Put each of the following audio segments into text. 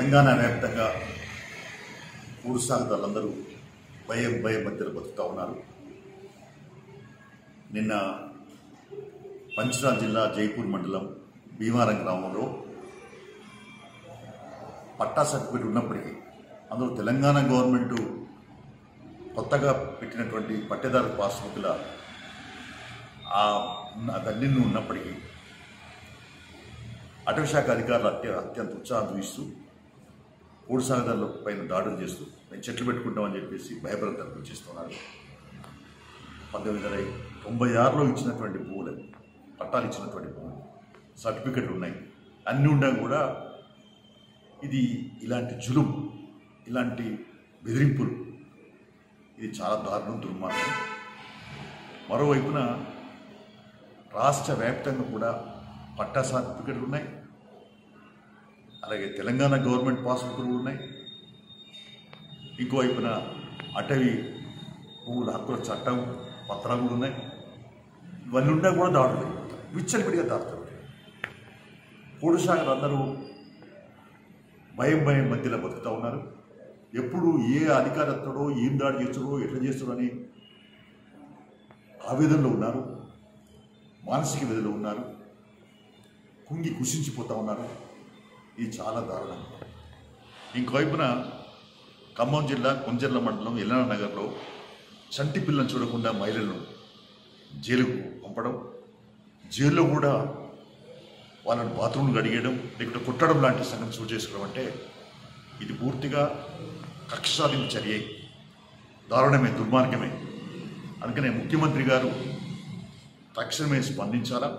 తెలంగాణ వ్యాప్తంగా మూడు సాగుదారులందరూ భయం భయం మధ్యలో బతుకుతూ ఉన్నారు నిన్న పంచరాల్ జిల్లా జైపూర్ మండలం భీమారం గ్రామంలో పట్టా సర్టిఫికేట్ ఉన్నప్పటికీ అందులో తెలంగాణ గవర్నమెంట్ కొత్తగా పెట్టినటువంటి పట్టేదారు పాస్బుక్ల ఆ దన్నిన్ను ఉన్నప్పటికీ అటవీ శాఖ అధికారులు అత్య అత్యంత ఉత్సాహం చూపిస్తూ మూడు సాగదారుల పైన దాడులు చేస్తూ మేము చెట్లు పెట్టుకుంటామని చెప్పేసి భయభ్రాంతాలు గురిచేస్తున్నారు పంతొమ్మిది వందల తొంభై ఆరులో ఇచ్చినటువంటి భూములు అవి. పట్టాలు ఇచ్చినటువంటి భూములు సర్టిఫికెట్లు ఉన్నాయి అన్నీ ఉన్నా కూడా ఇది ఇలాంటి జులుం ఇలాంటి బెదిరింపులు ఇది చాలా దారుణం దుర్మార్గం మరోవైపున రాష్ట్ర వ్యాప్తంగా కూడా పట్టా సర్టిఫికెట్లు ఉన్నాయి అలాగే తెలంగాణ గవర్నమెంట్ పాస్బుక్లు కూడా ఉన్నాయి ఇంకోవైపున అటవీ భూముల హక్కుల చట్టం పత్రాలు కూడా ఉన్నాయి ఇవన్నీ ఉన్నా కూడా దాడులు విచ్చలవిడిగా దాడుతారు మూడు శాఖలు అందరూ భయం భయం మధ్యలో బతుకుతూ ఉన్నారు ఎప్పుడు ఏ అధికారత్తుడో ఏం దాడి చేస్తాడో ఎట్లా చేస్తాడో అని ఆవేదనలో ఉన్నారు మానసిక వేదనలో ఉన్నారు కుంగి కుషించిపోతూ ఉన్నారు ఇది చాలా దారుణం ఇంకోవైపున ఖమ్మం జిల్లా కొంజర్ల మండలం ఎల్లన నగర్లో చంటి పిల్లని చూడకుండా మహిళలను జైలుకు పంపడం జైల్లో కూడా వాళ్ళని బాత్రూమ్లు గడిగేయడం లేకుంటే కుట్టడం లాంటి సంగతి చూ చేసుకోవడం అంటే ఇది పూర్తిగా కక్ష సాధింపు చర్య దారుణమే దుర్మార్గమే అందుకనే ముఖ్యమంత్రి గారు తక్షణమే స్పందించాలా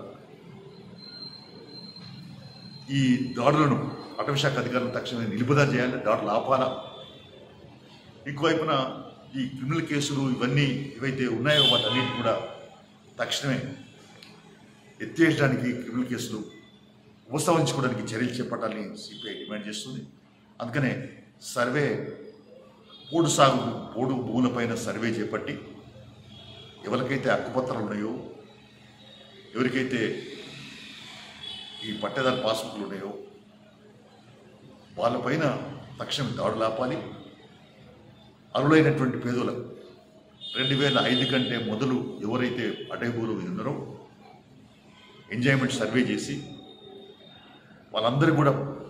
ఈ దాడులను అటవీశాఖ అధికారులు తక్షణమే నిలుపుదల చేయాలి దాడులు ఆపాలా ఇంకోవైపున ఈ క్రిమినల్ కేసులు ఇవన్నీ ఏవైతే ఉన్నాయో వాటన్నిటి కూడా తక్షణమే ఎత్తేయడానికి క్రిమినల్ కేసులు ఉపసంహరించుకోవడానికి చర్యలు చేపట్టాలని సిపిఐ డిమాండ్ చేస్తుంది అందుకనే సర్వే పోడు సాగు పోడు భూములపైన సర్వే చేపట్టి ఎవరికైతే హక్కుపత్రాలు ఉన్నాయో ఎవరికైతే ఈ పట్టేదారు పాస్బుక్లు ఉన్నాయో వాళ్ళపైన తక్షణం దాడులు ఆపాలి అరులైనటువంటి పేదలకు రెండు వేల ఐదు కంటే మొదలు ఎవరైతే అటైబూరు ఉన్నారో ఎంజాయ్మెంట్ సర్వే చేసి వాళ్ళందరూ కూడా